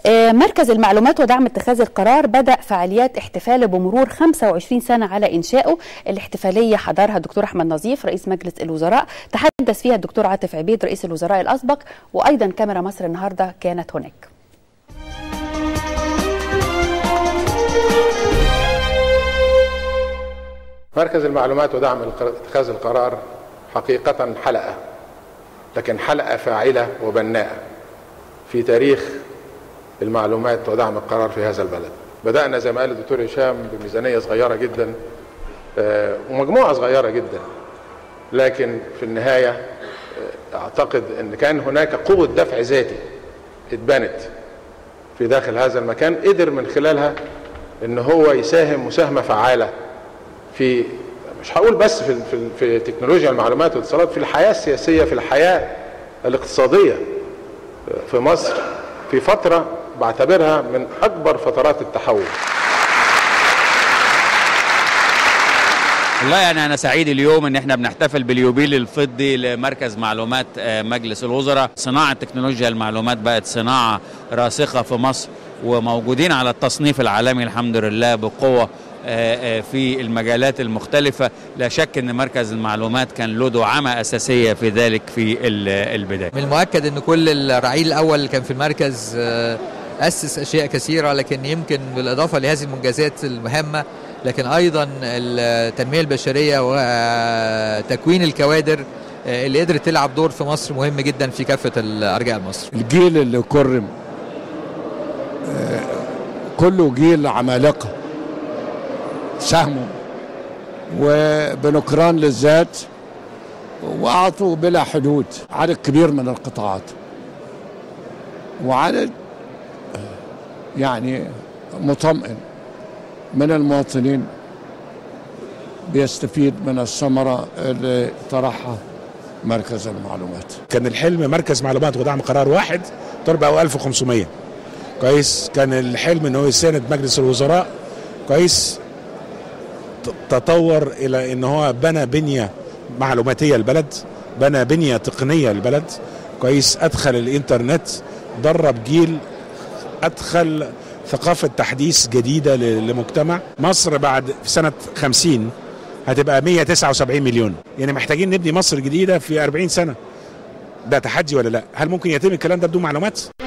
آه، مركز المعلومات ودعم اتخاذ القرار بدأ فعاليات احتفال بمرور 25 سنة على إنشائه الاحتفالية حضرها الدكتور أحمد نظيف رئيس مجلس الوزراء تحدث فيها الدكتور عاطف عبيد رئيس الوزراء الأسبق وأيضا كاميرا مصر النهاردة كانت هناك مركز المعلومات ودعم اتخاذ القرار حقيقة حلقة لكن حلقة فاعلة وبناءة في تاريخ المعلومات ودعم القرار في هذا البلد بدأنا زي ما قال الدكتور هشام بميزانية صغيرة جدا آه، ومجموعة صغيرة جدا لكن في النهاية آه، أعتقد أن كان هناك قوة دفع ذاتي اتبنت في داخل هذا المكان قدر من خلالها ان هو يساهم مساهمه فعاله في مش هقول بس في في, في تكنولوجيا المعلومات والاتصالات في الحياه السياسيه في الحياه الاقتصاديه في مصر في فتره بعتبرها من اكبر فترات التحول والله يعني انا سعيد اليوم ان احنا بنحتفل باليوبيل الفضي لمركز معلومات آه، مجلس الوزراء صناعه تكنولوجيا المعلومات بقت صناعه راسخه في مصر وموجودين على التصنيف العالمي الحمد لله بقوه آه، آه، في المجالات المختلفة لا شك أن مركز المعلومات كان له دعامة أساسية في ذلك في ال- البداية من المؤكد ان كل الرعيل الاول اللي كان في المركز آه، اسس اشياء كثيره لكن يمكن بالاضافه لهذه المنجزات المهمه لكن ايضا التنميه البشريه وتكوين الكوادر آه، اللي قدرت تلعب دور في مصر مهم جدا في كافه ارجاء مصر الجيل اللي كرم آه، كله جيل عمالقة ساهموا وبنكران للذات وأعطوا بلا حدود عدد كبير من القطاعات وعدد آه، يعني مطمئن من المواطنين بيستفيد من الثمرة اللي طرحها مركز المعلومات كان الحلم مركز معلومات ودعم قرار واحد طلع بقى 1500 كويس كان الحلم ان هو يساند مجلس الوزراء كويس ت- تطور الى ان هو بنى بنيه معلوماتيه البلد بنى بنيه تقنيه البلد كويس ادخل الانترنت درب جيل ادخل ثقافه تحديث جديده ل- لمجتمع مصر بعد في سنه 50 هتبقى 179 مليون يعني محتاجين نبني مصر جديده في 40 سنه ده تحدي ولا لا هل ممكن يتم الكلام ده بدون معلومات